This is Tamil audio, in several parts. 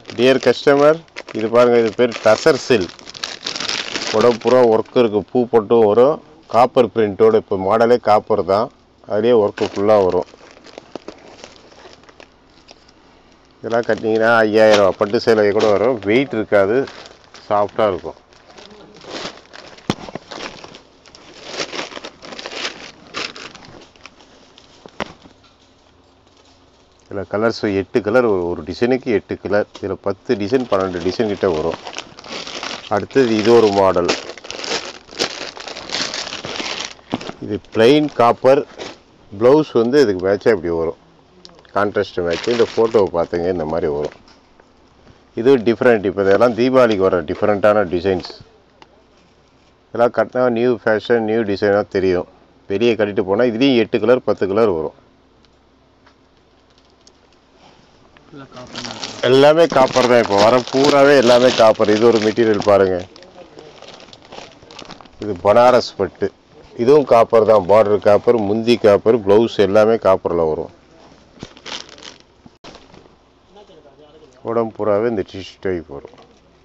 டியர் கஸ்டமர் இது பாருங்கள் இது பேர் டசர் சில் உடம்புறா ஒர்க் இருக்குது பூ போட்டும் வரும் காப்பர் பிரிண்ட்டோட இப்போ மாடலே காப்பர் தான் அதுலேயே ஒர்க்கு ஃபுல்லாக வரும் இதெல்லாம் கட்டினீங்கன்னா ஐயாயிரம் பட்டு சேலை கூட வரும் வெயிட் இருக்காது சாஃப்டாக இருக்கும் இதில் கலர்ஸ் எட்டு கலர் ஒரு டிசைனுக்கு எட்டு கலர் இதில் பத்து டிசைன் பன்னெண்டு டிசைன் கிட்ட வரும் அடுத்தது இது ஒரு மாடல் இது பிளெயின் காப்பர் ப்ளவுஸ் வந்து இதுக்கு மேட்சாக இப்படி வரும் கான்ட்ராஸ்ட் மேட்ச் இந்த ஃபோட்டோவை பார்த்துங்க இந்த மாதிரி வரும் இது டிஃப்ரெண்ட் இப்போ இதெல்லாம் தீபாவளிக்கு வர டிஃப்ரெண்ட்டான டிசைன்ஸ் இதெல்லாம் கட்டினா நியூ ஃபேஷன் நியூ டிசைனாக தெரியும் வெளியே கட்டிட்டு போனால் இதுலேயும் எட்டு கலர் பத்து கலர் வரும் ஃபுல்லாக காப்பர் எல்லாமே காப்பர் தான் இப்போ வர பூராவே எல்லாமே காப்பர் இது ஒரு மெட்டீரியல் பாருங்க இது பனாரஸ் பட்டு இதுவும் காப்பர் தான் பார்டர் காப்பர் முந்தி காப்பர் ப்ளவுஸ் எல்லாமே காப்பரில் வரும் உடம்பு பூராவே இந்த டிஷ் டைப் வரும்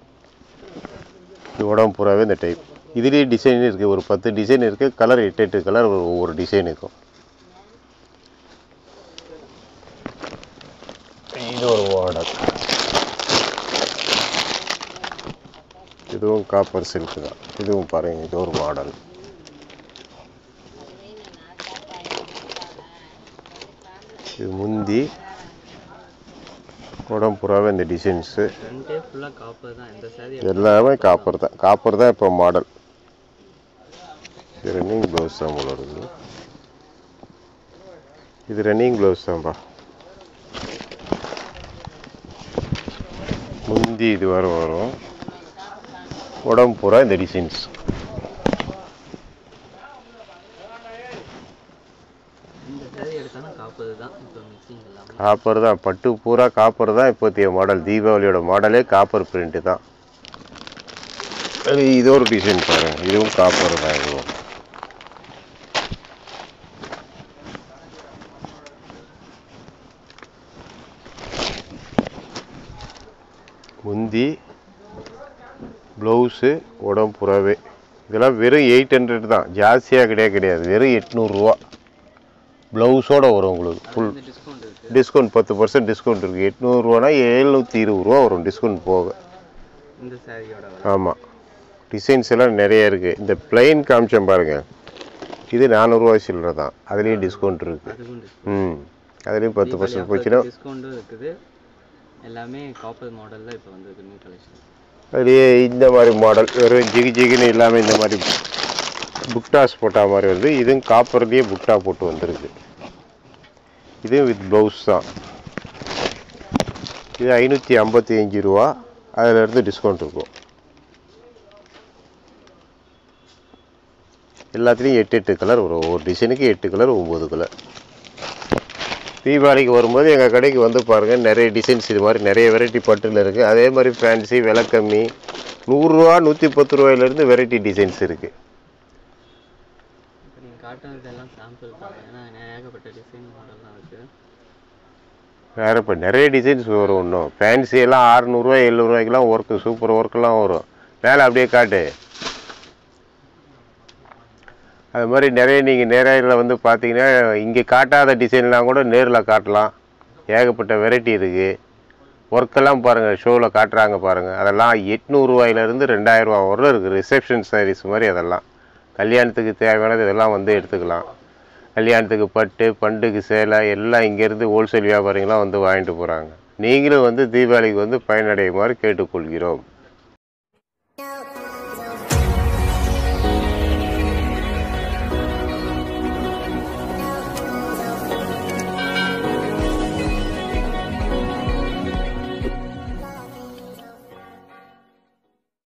இது உடம்பு பூராவே இந்த டைப் இதுலேயே டிசைன் இருக்குது ஒரு பத்து டிசைன் இருக்குது கலர் எட்டு எட்டு கலர் ஒவ்வொரு டிசைன் இருக்கும் இது ஒரு மாடல் இதுவும் காப்பர் சில்க் தான் இதுவும் பாருங்க இது ஒரு மாடல் இது முந்தி உடம்பு பூராவே இந்த டிசைன்ஸு ஃப்ரண்ட்டே ஃபுல்லாக காப்பர் தான் இந்த சாரி எல்லாமே காப்பர் தான் காப்பர் தான் இப்போ மாடல் இது ரன்னிங் ப்ளவுஸ் தான் போல இருக்குது இது ரன்னிங் ப்ளவுஸ் தான்ப்பா முந்தி இது வர வரும் உடம்பு பூரா இந்த டிசைன்ஸ் இந்த சாரி எடுத்தாலும் காப்பர் தான் இப்போ மிக்சிங் எல்லாமே காப்பர் தான் பட்டு பூரா காப்பர் தான் இப்போதைய மாடல் தீபாவளியோட மாடலே காப்பர் பிரிண்ட்டு தான் அது இது ஒரு டிசைன் பாருங்க இதுவும் காப்பர் தான் இதுவும் முந்தி ப்ளவுஸு உடம்பு புறாவே இதெல்லாம் வெறும் எயிட் ஹண்ட்ரட் தான் ஜாஸ்தியாக கிடையாது கிடையாது வெறும் எட்நூறுரூவா ப்ளவுஸோட வரும் உங்களுக்கு ஃபுல் இந்த டிஸ்கவுண்ட் இருக்குது டிஸ்கவுண்ட் பத்து பர்சன்ட் டிஸ்கவுண்ட் இருக்குது எட்நூறுரூவானா எழுநூற்றி இருபது ரூபா வரும் டிஸ்கவுண்ட் போக இந்த சாரியோட விலை ஆமாம் டிசைன்ஸ் எல்லாம் நிறைய இருக்குது இந்த பிளைன் காமிச்சேன் பாருங்க இது நானூறுரூவா சில்லறை தான் அதுலேயும் டிஸ்கவுண்ட் இருக்குது அதுவும் டிஸ்கவுண்ட் ம் அதுலேயும் பத்து பர்சன்ட் போச்சுன்னா டிஸ்கவுண்ட்டும் இருக்குது எல்லாமே காப்பர் மாடலில் இப்போ வந்திருக்கு நியூ கலெக்ஷன் அதுலேயே இந்த மாதிரி மாடல் வெறும் ஜிகி ஜிகின்னு இல்லாமல் இந்த மாதிரி புக்டாஸ் போட்டா மாதிரி வருது இதுவும் காப்பர்லேயே புக்டா போட்டு வந்திருக்கு இதுவும் வித் ப்ளவுஸ் தான் இது ஐநூற்றி ஐம்பத்தி அஞ்சு ரூபா அதிலேருந்து டிஸ்கவுண்ட் இருக்கும் எல்லாத்துலேயும் எட்டு எட்டு கலர் வரும் ஒவ்வொரு டிசைனுக்கு எட்டு கலர் ஒம்பது கலர் தீபாவளிக்கு வரும்போது எங்கள் கடைக்கு வந்து பாருங்கள் நிறைய டிசைன்ஸ் இது மாதிரி நிறைய வெரைட்டி பட்டில் இருக்குது அதே மாதிரி ஃபேன்சி விலை கம்மி நூறுரூவா நூற்றி பத்து ரூபாயிலேருந்து வெரைட்டி டிசைன்ஸ் இருக்குது இப்போ நீங்கள் காட்டுறது எல்லாம் சாம்பிள் தான் ஏன்னா ஏகப்பட்ட டிசைன் மாடல்லாம் இருக்குது வேறு இப்போ நிறைய டிசைன்ஸ் வரும் இன்னும் ஃபேன்சி எல்லாம் அறுநூறுவா எழுநூறுவாய்க்கெலாம் ஒர்க்கு சூப்பர் ஒர்க்கெலாம் வரும் மேலே அப்படியே காட்டு அது மாதிரி நிறைய நீங்கள் நேரில் வந்து பார்த்தீங்கன்னா இங்கே காட்டாத டிசைன்லாம் கூட நேரில் காட்டலாம் ஏகப்பட்ட வெரைட்டி இருக்குது ஒர்க்கெல்லாம் பாருங்கள் ஷோவில் காட்டுறாங்க பாருங்கள் அதெல்லாம் எட்நூறுவாயிலேருந்து ரெண்டாயிரரூவா வரலும் இருக்குது ரிசப்ஷன் சாரீஸ் மாதிரி அதெல்லாம் கல்யாணத்துக்கு தேவையானது இதெல்லாம் வந்து எடுத்துக்கலாம் கல்யாணத்துக்கு பட்டு பண்டுக்கு சேலை எல்லாம் இங்கேருந்து ஹோல்சேல் வியாபாரிங்களாம் வந்து வாங்கிட்டு போகிறாங்க நீங்களும் வந்து தீபாவளிக்கு வந்து பயனடையுமாறு கேட்டுக்கொள்கிறோம்